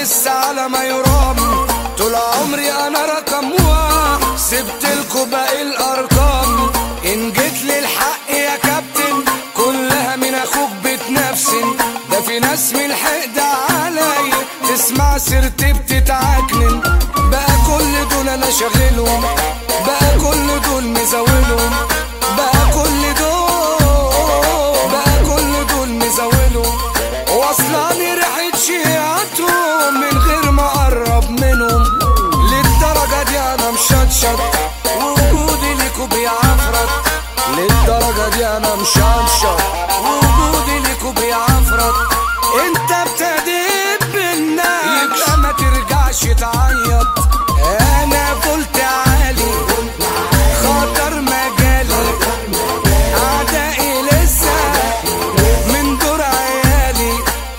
لسه على ما يرام طول عمري انا رقم واحد سبت لكم باقي الارقام ان جيت للحق يا كابتن كلها من اخوك بتنفسن ده في ناس من الحقد عليا تسمع سيرتي بتتعكنن بقى كل دول انا شاغلهم بقى كل دول مزاولهم بقى كل دول بقى كل دول مزاولهم واصلاني ريحة شيعتهم من غير ما اقرب منهم للدرجة دي انا مشطشط ووجودي ليكوا بيعفرت للدرجة دي انا مشطشط ووجودي ليكوا بيعفرت انت ابتديت بالنار يبقى ما ترجعش تعيط انا قلت عالي خطر مجالي اعدائي لسه من دور عيالي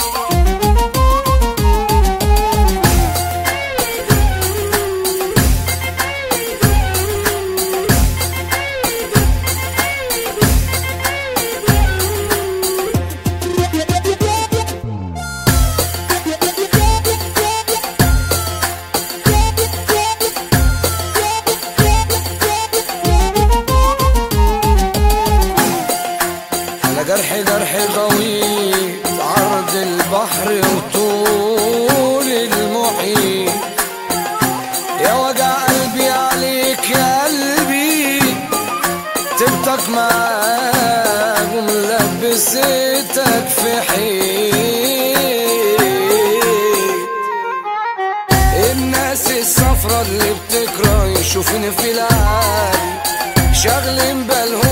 على جرح جرح غويط عرض البحر وطول المحيط يا وجع قلبي عليك يا قلبي تبتك معاك وملبستك في حيط الناس الصفرا اللي بتكره يشوفني في العالي شاغلين بالهم